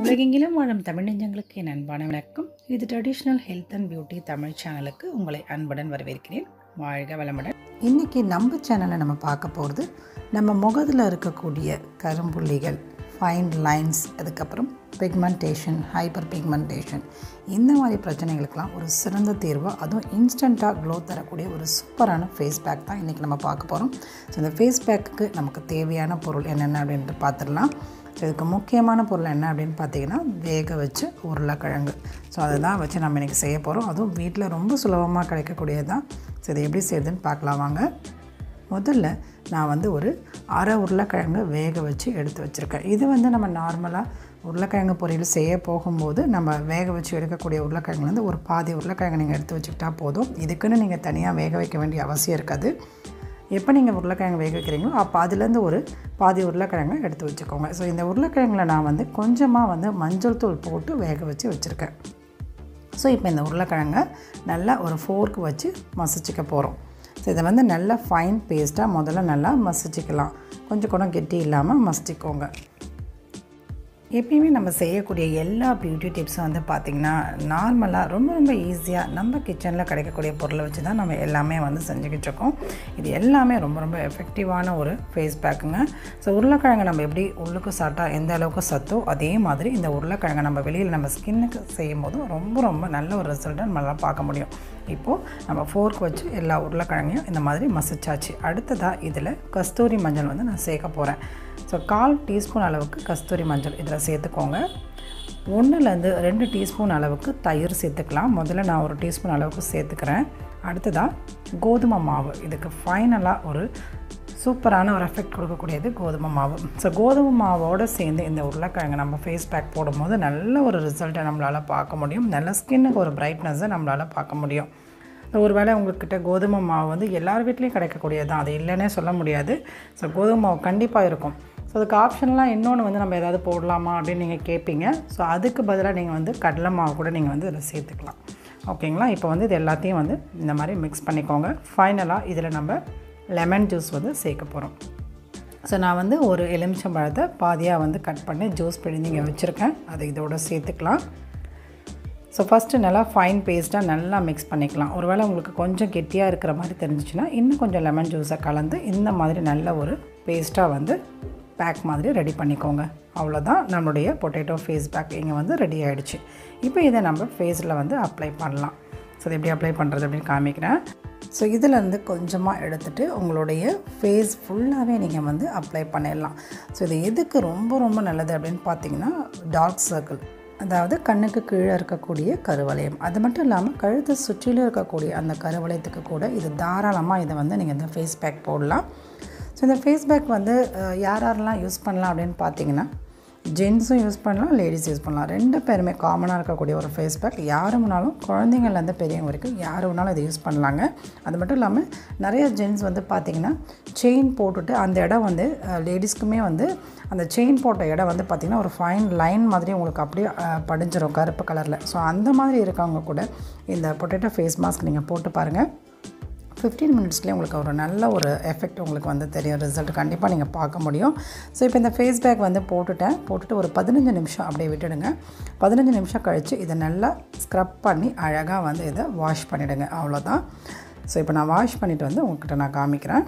உலகெங்கிலும் வாழும் தமிழ் நெஞ்சங்களுக்கு என் அன்பான வணக்கம் இது traditional health and beauty Tamil சேனலுக்கு உங்களை அன்புடன் வரவேற்கிறேன் வாழ்க வளமுடன் இன்றைக்கி நம்ம சேனலில் நம்ம பார்க்க போகிறது நம்ம முகத்தில் இருக்கக்கூடிய கரும்புள்ளிகள் ஃபைன் லைன்ஸ் அதுக்கப்புறம் பிக்மெண்டேஷன் ஹைப்பர் பிக்மெண்டேஷன் இந்த மாதிரி பிரச்சனைகளுக்கெல்லாம் ஒரு சிறந்த தீர்வு அதுவும் இன்ஸ்டண்ட்டாக க்ளோ தரக்கூடிய ஒரு சூப்பரான ஃபேஸ் பேக் தான் இன்றைக்கி நம்ம பார்க்க போகிறோம் ஸோ இந்த ஃபேஸ் பேக்குக்கு நமக்கு தேவையான பொருள் என்னென்ன அப்படின்ட்டு பார்த்துடலாம் ஸோ இதுக்கு முக்கியமான பொருள் என்ன அப்படின்னு பார்த்தீங்கன்னா வேக வச்சு உருளைக்கிழங்கு ஸோ அதை தான் வச்சு நம்ம இன்றைக்கி செய்ய போகிறோம் அதுவும் வீட்டில் ரொம்ப சுலபமாக கிடைக்கக்கூடியது தான் ஸோ இதை எப்படி செய்யுதுன்னு பார்க்கலாம் வாங்க முதல்ல நான் வந்து ஒரு அரை உருளைக்கிழங்கு வேக வச்சு எடுத்து வச்சுருக்கேன் இது வந்து நம்ம நார்மலாக உருளைக்கிழங்கு பொரியல் செய்ய போகும்போது நம்ம வேக வச்சு எடுக்கக்கூடிய உருளைக்கிழங்குலேருந்து ஒரு பாதி உருளைக்கிழங்கு நீங்கள் எடுத்து வச்சுக்கிட்டா போதும் இதுக்குன்னு நீங்கள் தனியாக வேக வைக்க வேண்டிய அவசியம் இருக்காது எப்போ நீங்கள் உருளைக்கிழங்கு வேக வைக்கிறீங்களோ அப்போ அதுலேருந்து ஒரு பாதி உருளைக்கிழங்கு எடுத்து வச்சுக்கோங்க ஸோ இந்த உருளைக்கிழங்குல நான் வந்து கொஞ்சமாக வந்து மஞ்சள் தூள் போட்டு வேக வச்சு வச்சுருக்கேன் ஸோ இப்போ இந்த உருளைக்கிழங்கை நல்லா ஒரு ஃபோர்க்கு வச்சு மசிச்சிக்க போகிறோம் ஸோ இதை வந்து நல்லா ஃபைன் பேஸ்ட்டாக முதல்ல நல்லா மசிச்சிக்கலாம் கொஞ்சம் கூட கெட்டி இல்லாமல் மசிச்சிக்கோங்க எப்பயுமே நம்ம செய்யக்கூடிய எல்லா பியூட்டி டிப்ஸும் வந்து பார்த்திங்கன்னா நார்மலாக ரொம்ப ரொம்ப ஈஸியாக நம்ம கிச்சனில் கிடைக்கக்கூடிய பொருளை வச்சு தான் நம்ம எல்லாமே வந்து செஞ்சுக்கிட்டு இருக்கோம் இது எல்லாமே ரொம்ப ரொம்ப எஃபெக்டிவான ஒரு ஃபேஸ் பேக்குங்க ஸோ உருளைக்கிழங்கு நம்ம எப்படி உள்ளுக்கு சாப்பிட்டா எந்த அளவுக்கு சத்தோ அதே மாதிரி இந்த உருளைக்கிழங்கை நம்ம வெளியில் நம்ம ஸ்கின்னுக்கு செய்யும் போதும் ரொம்ப ரொம்ப நல்ல ஒரு ரிசல்ட்டை நம்மளால் பார்க்க முடியும் இப்போது நம்ம ஃபோர்க் வச்சு எல்லா உருளைக்கிழங்கையும் இந்த மாதிரி மசிச்சாச்சு அடுத்ததாக இதில் கஸ்தூரி மஞ்சள் வந்து நான் சேர்க்க போகிறேன் ஸோ கால் டீஸ்பூன் அளவுக்கு கஸ்தூரி மஞ்சள் இதில் சேர்த்துக்கோங்க ஒன்றுலேருந்து ரெண்டு டீஸ்பூன் அளவுக்கு தயிர் சேர்த்துக்கலாம் முதல்ல நான் ஒரு டீஸ்பூன் அளவுக்கு சேர்த்துக்கிறேன் அடுத்ததாக கோதுமை மாவு இதுக்கு ஃபைனலாக ஒரு சூப்பரான ஒரு எஃபெக்ட் கொடுக்கக்கூடியது கோதுமை மாவு ஸோ கோதுமை மாவோடு சேர்ந்து இந்த உருளைக்கிழங்கு நம்ம ஃபேஸ் பேக் போடும்போது நல்ல ஒரு ரிசல்ட்டை நம்மளால் பார்க்க முடியும் நல்ல ஸ்கின்னுக்கு ஒரு பிரைட்னஸை நம்மளால் பார்க்க முடியும் ஒரு வேளை உங்கள்கிட்ட கோதுமை மாவு வந்து எல்லார் வீட்லேயும் கிடைக்கக்கூடியது தான் அது இல்லைன்னே சொல்ல முடியாது ஸோ கோதுமை மாவு கண்டிப்பாக இருக்கும் ஸோ அதுக்கு ஆப்ஷன்லாம் இன்னொன்று வந்து நம்ம ஏதாவது போடலாமா அப்படின்னு நீங்கள் கேட்பீங்க ஸோ அதுக்கு பதிலாக நீங்கள் வந்து கடலை மாவு கூட நீங்கள் வந்து இதில் சேர்த்துக்கலாம் ஓகேங்களா இப்போ வந்து இது எல்லாத்தையும் வந்து இந்த மாதிரி மிக்ஸ் பண்ணிக்கோங்க ஃபைனலாக இதில் நம்ம லெமன் ஜூஸ் வந்து சேர்க்க போகிறோம் ஸோ நான் வந்து ஒரு எலுமிச்சம்பழத்தை பாதியாக வந்து கட் பண்ணி ஜூஸ் பிழிஞ்சு இங்கே வச்சுருக்கேன் அதை இதோட சேர்த்துக்கலாம் ஸோ ஃபஸ்ட்டு நல்லா ஃபைன் பேஸ்ட்டாக நல்லா மிக்ஸ் பண்ணிக்கலாம் ஒருவேளை உங்களுக்கு கொஞ்சம் கெட்டியாக இருக்கிற மாதிரி தெரிஞ்சிச்சுன்னா இன்னும் கொஞ்சம் லெமன் ஜூஸை கலந்து இந்த மாதிரி நல்ல ஒரு பேஸ்ட்டாக வந்து பேக் மாதிரி ரெடி பண்ணிக்கோங்க அவ்வளோதான் நம்மளுடைய பொட்டேட்டோ ஃபேஸ் பேக் இங்கே வந்து ரெடி ஆகிடுச்சு இப்போ இதை நம்ம ஃபேஸில் வந்து அப்ளை பண்ணலாம் ஸோ இது எப்படி அப்ளை பண்ணுறது அப்படின்னு காமிக்கிறேன் ஸோ இதிலேருந்து கொஞ்சமாக எடுத்துகிட்டு உங்களுடைய ஃபேஸ் ஃபுல்லாகவே நீங்கள் வந்து அப்ளை பண்ணிடலாம் ஸோ இது எதுக்கு ரொம்ப ரொம்ப நல்லது அப்படின்னு பார்த்தீங்கன்னா டார்க் சர்க்கிள் அதாவது கண்ணுக்கு கீழே இருக்கக்கூடிய கருவளையம் அது மட்டும் இல்லாமல் கழுத்தை சுற்றிலும் இருக்கக்கூடிய அந்த கருவளையத்துக்கு கூட இது தாராளமாக இதை வந்து நீங்கள் இந்த ஃபேஸ் பேக் போடலாம் ஸோ இந்த ஃபேஸ் பேக் வந்து யார் யாரெல்லாம் யூஸ் பண்ணலாம் அப்படின்னு பார்த்தீங்கன்னா ஜென்ஸும் யூஸ் பண்ணலாம் லேடிஸ் யூஸ் பண்ணலாம் ரெண்டு பேருமே காமனாக இருக்கக்கூடிய ஒரு ஃபேஸ் பேக் யார் வேணாலும் குழந்தைங்கள்லேருந்து பெரியவங்க வரைக்கும் யார் வேணாலும் இதை யூஸ் பண்ணலாங்க அது மட்டும் இல்லாமல் நிறைய ஜென்ஸ் வந்து பார்த்திங்கன்னா செயின் போட்டுட்டு அந்த இடம் வந்து லேடிஸ்க்குமே வந்து அந்த செயின் போட்ட இடம் வந்து பார்த்திங்கன்னா ஒரு ஃபைன் லைன் மாதிரி உங்களுக்கு அப்படியே படிஞ்சிடும் கருப்பு கலரில் ஸோ அந்த மாதிரி இருக்கவங்க கூட இந்த பொட்டேட்டோ ஃபேஸ் மாஸ்க் நீங்கள் போட்டு பாருங்கள் ஃபிஃப்டீன் மினிட்ஸ்லேயே உங்களுக்கு ஒரு நல்ல ஒரு எஃபெக்ட் உங்களுக்கு வந்து தெரியும் ரிசல்ட் கண்டிப்பாக நீங்கள் பார்க்க முடியும் ஸோ இப்போ இந்த ஃபேஸ் பேக் வந்து போட்டுட்டேன் போட்டுட்டு ஒரு பதினஞ்சு நிமிஷம் அப்படியே விட்டுடுங்க பதினஞ்சு நிமிஷம் கழித்து இதை நல்லா ஸ்க்ரப் பண்ணி அழகாக வந்து இதை வாஷ் பண்ணிவிடுங்க அவ்வளோதான் ஸோ இப்போ நான் வாஷ் பண்ணிவிட்டு வந்து உங்கள்கிட்ட நான் காமிக்கிறேன்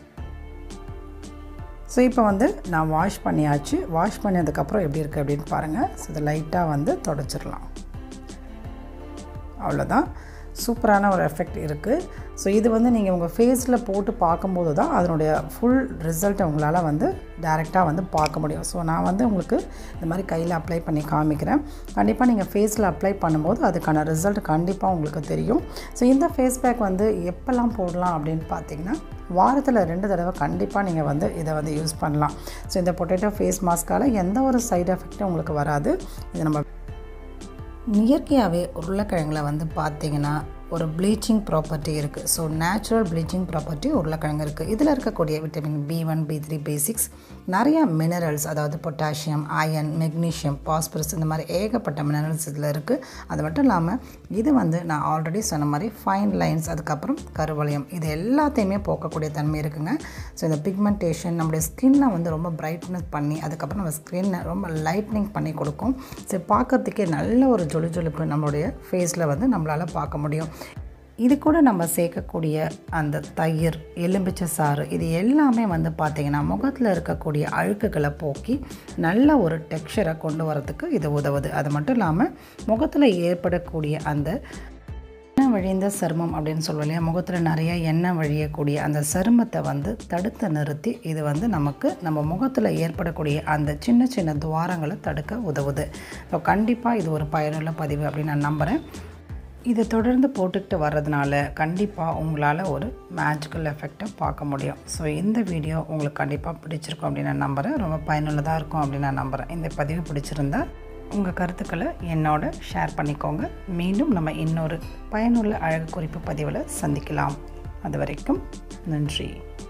ஸோ இப்போ வந்து நான் வாஷ் பண்ணியாச்சு வாஷ் பண்ணதுக்கப்புறம் எப்படி இருக்குது அப்படின்னு பாருங்கள் ஸோ இதை லைட்டாக வந்து தொடச்சிடலாம் அவ்வளோதான் சூப்பரான ஒரு எஃபெக்ட் இருக்குது ஸோ இது வந்து நீங்கள் உங்கள் ஃபேஸில் போட்டு பார்க்கும்போது தான் அதனுடைய ஃபுல் ரிசல்ட்டை உங்களால் வந்து டைரெக்டாக வந்து பார்க்க முடியும் ஸோ நான் வந்து உங்களுக்கு இந்த மாதிரி கையில் அப்ளை பண்ணி காமிக்கிறேன் கண்டிப்பாக நீங்கள் ஃபேஸில் அப்ளை பண்ணும்போது அதுக்கான ரிசல்ட் கண்டிப்பாக உங்களுக்கு தெரியும் ஸோ இந்த ஃபேஸ் பேக் வந்து எப்போல்லாம் போடலாம் அப்படின்னு பார்த்தீங்கன்னா வாரத்தில் ரெண்டு தடவை கண்டிப்பாக நீங்கள் வந்து இதை வந்து யூஸ் பண்ணலாம் ஸோ இந்த பொட்டேட்டோ ஃபேஸ் மாஸ்க்கால் எந்த ஒரு சைடு எஃபெக்ட்டும் உங்களுக்கு வராது இது நம்ம இயற்கையாகவே உருளைக்கிழங்குல வந்து பார்த்திங்கன்னா ஒரு ப்ளீச்சிங் ப்ராப்பர்ட்டி இருக்குது ஸோ நேச்சுரல் ப்ளீச்சிங் ப்ராப்பர்ட்டி உருளைக்கிழங்கு இருக்குது இதில் இருக்கக்கூடிய vitamin B one B three B six நிறையா மினரல்ஸ் அதாவது பொட்டாசியம் அயன் மெக்னீஷியம் பாஸ்பரஸ் இந்த மாதிரி ஏகப்பட்ட மினரல்ஸ் இதில் இருக்குது அது மட்டும் இல்லாமல் இது வந்து நான் ஆல்ரெடி சொன்ன மாதிரி ஃபைன் லைன்ஸ் அதுக்கப்புறம் கருவளையம் இது எல்லாத்தையுமே போக்கக்கூடிய தன்மை இருக்குங்க ஸோ இந்த பிக்மெண்டேஷன் நம்முடைய ஸ்கின்னை வந்து ரொம்ப பிரைட்னஸ் பண்ணி அதுக்கப்புறம் நம்ம ஸ்கின்னை ரொம்ப லைட்னிங் பண்ணி கொடுக்கும் ஸோ பார்க்கறதுக்கே நல்ல ஒரு ஜொலி ஜொலிப்பு நம்மளுடைய ஃபேஸில் வந்து நம்மளால் பார்க்க முடியும் இது கூட நம்ம சேர்க்கக்கூடிய அந்த தயிர் எலும்பிச்சை சாறு இது எல்லாமே வந்து பார்த்திங்கன்னா முகத்தில் இருக்கக்கூடிய அழுக்குகளை போக்கி நல்ல ஒரு டெக்ஸ்சரை கொண்டு வரதுக்கு இது உதவுது அது மட்டும் இல்லாமல் முகத்தில் ஏற்படக்கூடிய அந்த எண்ணெய் வழிந்த சருமம் அப்படின்னு சொல்லுவோம் இல்லையா முகத்தில் நிறைய எண்ணெய் வழியக்கூடிய அந்த சருமத்தை வந்து தடுத்து நிறுத்தி இது வந்து நமக்கு நம்ம முகத்தில் ஏற்படக்கூடிய அந்த சின்ன சின்ன துவாரங்களை தடுக்க உதவுது ஸோ கண்டிப்பாக இது ஒரு பயனுள்ள பதிவு அப்படின்னு நான் நம்புகிறேன் இதை தொடர்ந்து போட்டுக்கிட்டு வர்றதுனால கண்டிப்பாக உங்களால் ஒரு மேஜிக்கல் எஃபெக்டை பார்க்க முடியும் ஸோ இந்த வீடியோ உங்களுக்கு கண்டிப்பாக பிடிச்சிருக்கும் அப்படின்னு நான் நம்புகிறேன் ரொம்ப பயனுள்ளதாக இருக்கும் அப்படின்னு நான் நம்புகிறேன் இந்த பதிவு பிடிச்சிருந்தா உங்கள் கருத்துக்களை என்னோட ஷேர் பண்ணிக்கோங்க மீண்டும் நம்ம இன்னொரு பயனுள்ள அழகு குறிப்பு பதிவில் சந்திக்கலாம் அது வரைக்கும் நன்றி